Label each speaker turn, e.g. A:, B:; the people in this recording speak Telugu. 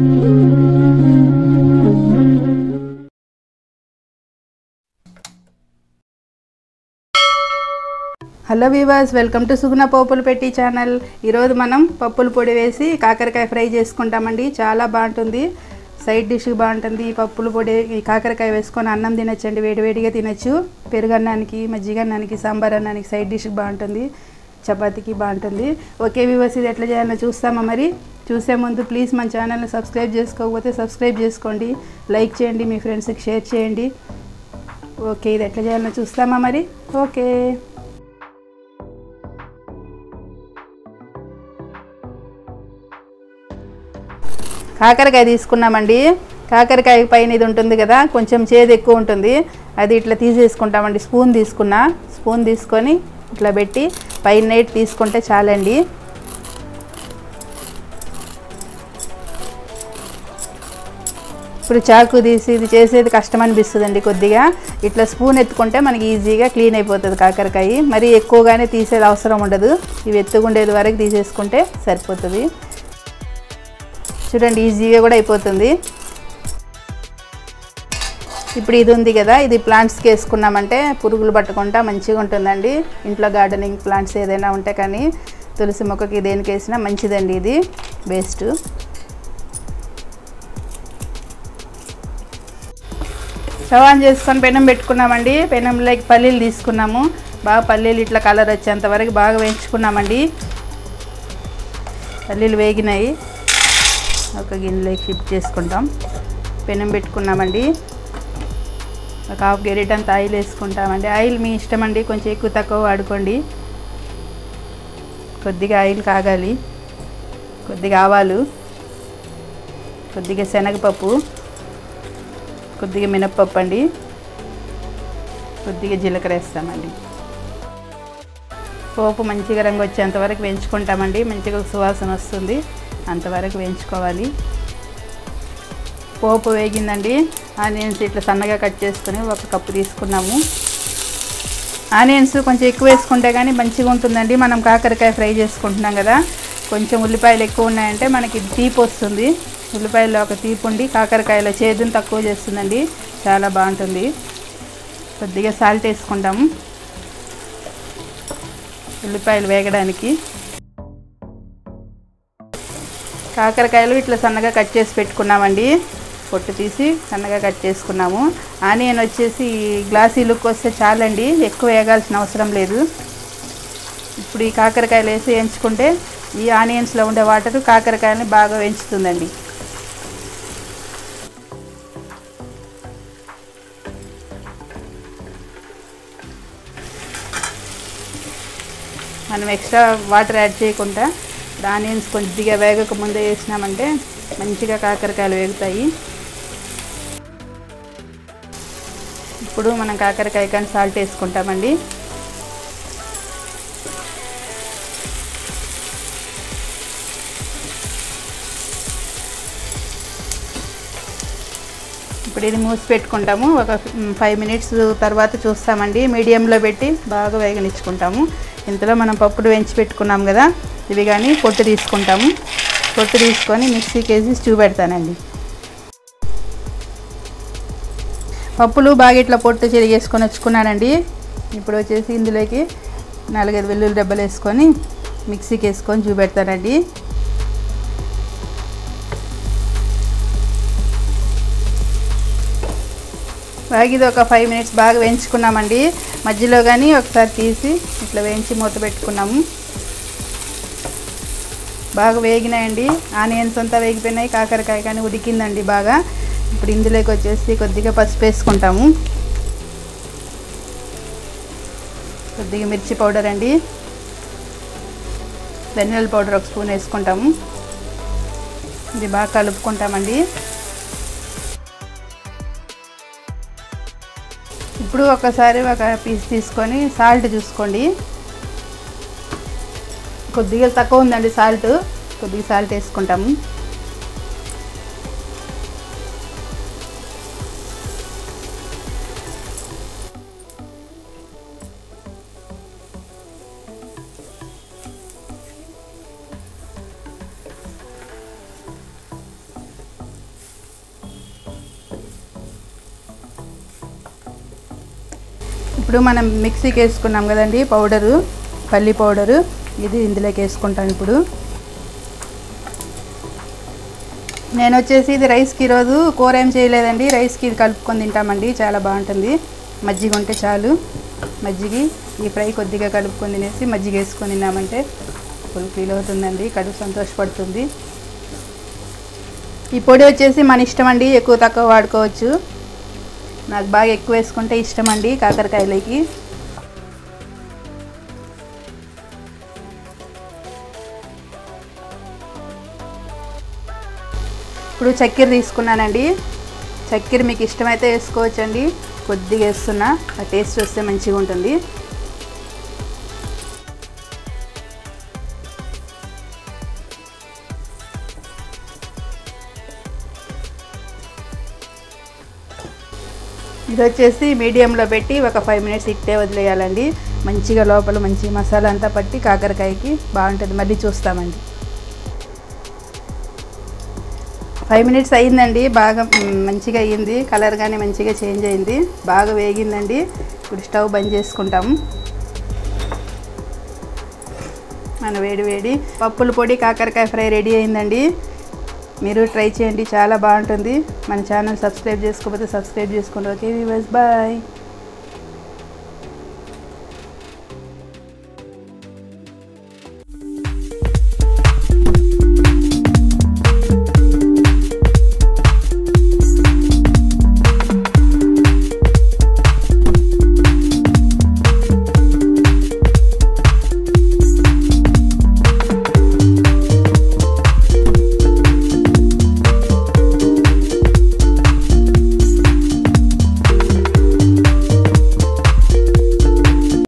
A: hello viewers welcome to Suguna పోపులు పెట్టి ఛానల్ ఈరోజు మనం పప్పుల పొడి వేసి కాకరకాయ ఫ్రై చేసుకుంటామండి చాలా బాగుంటుంది సైడ్ డిష్ బాగుంటుంది ఈ పప్పుల పొడి ఈ కాకరకాయ వేసుకొని అన్నం తినచ్చండి వేడివేడిగా తినచ్చు పెరుగన్నానికి మజ్జిగన్నానికి సాంబార్ అన్నానికి సైడ్ డిష్ బాగుంటుంది చపాతీకి బాగుంటుంది ఓకే వీవర్స్ ఇది ఎట్లా చేయాలో చూస్తామా మరి చూసే ముందు ప్లీజ్ మన ఛానల్ని సబ్స్క్రైబ్ చేసుకోకపోతే సబ్స్క్రైబ్ చేసుకోండి లైక్ చేయండి మీ ఫ్రెండ్స్కి షేర్ చేయండి ఓకే ఇది ఎట్లా చేయాలో చూస్తామా మరి ఓకే కాకరకాయ తీసుకున్నామండి కాకరకాయ పైన ఇది ఉంటుంది కదా కొంచెం చేదు ఎక్కువ ఉంటుంది అది ఇట్లా తీసేసుకుంటామండి స్పూన్ తీసుకున్నా స్పూన్ తీసుకొని ఇట్లా పెట్టి పైన నైట్ తీసుకుంటే చాలండి ఇప్పుడు చాకు తీసి ఇది చేసేది కష్టం అనిపిస్తుందండి కొద్దిగా ఇట్లా స్పూన్ ఎత్తుకుంటే మనకి ఈజీగా క్లీన్ అయిపోతుంది కాకరకాయ మరి ఎక్కువగానే తీసేది అవసరం ఉండదు ఇవి ఎత్తుకుండేది వరకు తీసేసుకుంటే సరిపోతుంది చూడండి ఈజీగా కూడా అయిపోతుంది ఇప్పుడు ఇది ఉంది కదా ఇది ప్లాంట్స్కి వేసుకున్నామంటే పురుగులు పట్టకుండా మంచిగా ఉంటుందండి ఇంట్లో గార్డెనింగ్ ప్లాంట్స్ ఏదైనా ఉంటే కానీ తులసి మొక్కకి దేనికి వేసినా మంచిదండి ఇది బెస్ట్ స్టవ్ ఆన్ చేసుకొని పెనం పెట్టుకున్నామండి పెనంలోకి పల్లీలు తీసుకున్నాము బాగా పల్లీలు ఇట్లా కలర్ వచ్చేంత వరకు బాగా వేయించుకున్నామండి పల్లీలు వేగినాయి ఒక గిన్నెలోకి షిఫ్ట్ చేసుకుంటాం పెనం పెట్టుకున్నామండి ఒక హాఫ్ గెరిట్ అంత ఆయిల్ వేసుకుంటామండి ఆయిల్ మీ ఇష్టం అండి కొంచెం ఎక్కువ తక్కువ వాడుకోండి కొద్దిగా ఆయిల్ కాగాలి కొద్దిగా ఆవాలు కొద్దిగా శనగపప్పు కొద్దిగా మినప్పప్పు అండి కొద్దిగా జీలకర్ర వేస్తామండి పోపు మంచిగా రంగు వచ్చేంత వరకు వేయించుకుంటామండి మంచిగా సువాసన వస్తుంది అంతవరకు వేయించుకోవాలి పోపు వేగిందండి ఆనియన్స్ ఇట్లా సన్నగా కట్ చేసుకొని ఒక కప్పు తీసుకున్నాము ఆనియన్స్ కొంచెం ఎక్కువ వేసుకుంటే కానీ మంచిగా ఉంటుందండి మనం కాకరకాయ ఫ్రై చేసుకుంటున్నాం కదా కొంచెం ఉల్లిపాయలు ఎక్కువ ఉన్నాయంటే మనకి తీపి వస్తుంది ఉల్లిపాయల్లో ఒక తీపి ఉండి కాకరకాయలో చేదుని తక్కువ చేస్తుందండి చాలా బాగుంటుంది కొద్దిగా సాల్ట్ వేసుకుంటాము ఉల్లిపాయలు వేగడానికి కాకరకాయలు ఇట్లా సన్నగా కట్ చేసి పెట్టుకున్నామండి పొట్టు తీసి సన్నగా కట్ చేసుకున్నాము ఆనియన్ వచ్చేసి గ్లాసీ లుక్ వస్తే చాలండి ఎక్కువ వేగాల్సిన అవసరం లేదు ఇప్పుడు ఈ కాకరకాయలు వేసి వేయించుకుంటే ఈ ఆనియన్స్లో ఉండే వాటర్ కాకరకాయలని బాగా వేయించుతుందండి మనం ఎక్స్ట్రా వాటర్ యాడ్ చేయకుండా ఆనియన్స్ కొద్దిగా వేగక ముందే వేసినామంటే మంచిగా కాకరకాయలు వేగుతాయి ఇప్పుడు మనం కాకరకాయ కానీ సాల్ట్ వేసుకుంటామండి ఇప్పుడు ఇది మూసి పెట్టుకుంటాము ఒక ఫైవ్ మినిట్స్ తర్వాత చూస్తామండి మీడియంలో పెట్టి బాగా వేగనిచ్చుకుంటాము ఇంతలో మనం పప్పులు వేయించి పెట్టుకున్నాం కదా ఇవి కానీ పొట్టు తీసుకుంటాము పొట్టు తీసుకొని మిక్సీకి వేసి చూపెడతానండి పప్పులు బాగా ఇట్లా పొట్టు చెరిగేసుకొని వచ్చుకున్నానండి ఇప్పుడు వచ్చేసి ఇందులోకి నాలుగైదు వెల్లుల్లి డబ్బలు వేసుకొని మిక్సీకి వేసుకొని చూపెడతానండి బాగా ఇది ఒక ఫైవ్ మినిట్స్ బాగా వేయించుకున్నామండి మధ్యలో కానీ ఒకసారి తీసి ఇట్లా వేయించి మూత పెట్టుకున్నాము బాగా వేగినాయండి ఆనియన్స్ అంతా వేగిపోయినాయి కాకరకాయ కానీ ఉడికిందండి బాగా ఇప్పుడు ఇందులోకి వచ్చేసి కొద్దిగా పసుపు వేసుకుంటాము కొద్దిగా మిర్చి పౌడర్ అండి ధనియాల పౌడర్ ఒక స్పూన్ వేసుకుంటాము ఇది బాగా కలుపుకుంటామండి ఇప్పుడు ఒకసారి ఒక పీస్ తీసుకొని సాల్ట్ చూసుకోండి కొద్దిగా తక్కువ ఉందండి సాల్ట్ కొద్దిగా సాల్ట్ వేసుకుంటాము ఇప్పుడు మనం మిక్సీకి వేసుకున్నాం కదండి పౌడరు పల్లి పౌడరు ఇది ఇందులోకి వేసుకుంటాను ఇప్పుడు నేను వచ్చేసి ఇది రైస్కి ఈరోజు కూర ఏం చేయలేదండి రైస్కి ఇది కలుపుకొని తింటామండి చాలా బాగుంటుంది మజ్జిగ ఉంటే చాలు మజ్జిగి ఈ ఫ్రై కొద్దిగా కలుపుకొని తినేసి మజ్జిగ వేసుకొని తిన్నామంటే ఫుల్ ఫీల్ అవుతుందండి కడుపు సంతోషపడుతుంది ఈ పొడి వచ్చేసి మన ఇష్టం అండి ఎక్కువ తక్కువ వాడుకోవచ్చు నాకు బాగా ఎక్కువ వేసుకుంటే ఇష్టం అండి కాకరకాయలకి ఇప్పుడు చక్కెర తీసుకున్నానండి చక్కెర మీకు ఇష్టమైతే వేసుకోవచ్చండి కొద్దిగా వేస్తున్నా ఆ టేస్ట్ వస్తే మంచిగా ఉంటుంది ఇది వచ్చేసి మీడియంలో పెట్టి ఒక ఫైవ్ మినిట్స్ ఇట్టే వదిలేయాలండి మంచిగా లోపల మంచి మసాలా అంతా పట్టి కాకరకాయకి బాగుంటుంది మళ్ళీ చూస్తామండి ఫైవ్ మినిట్స్ అయ్యిందండి బాగా మ్, మంచిగా అయ్యింది కలర్ కానీ మంచిగా చేంజ్ అయింది బాగా వేగిందండి ఇప్పుడు స్టవ్ బంద్ చేసుకుంటాము మన వేడి వేడి పప్పుల పొడి కాకరకాయ ఫ్రై రెడీ అయిందండి మీరు ట్రై చేయండి చాలా బాగుంటుంది మన ఛానల్ సబ్స్క్రైబ్ చేసుకోకపోతే సబ్స్క్రైబ్ చేసుకోండి ఓకే బాయ్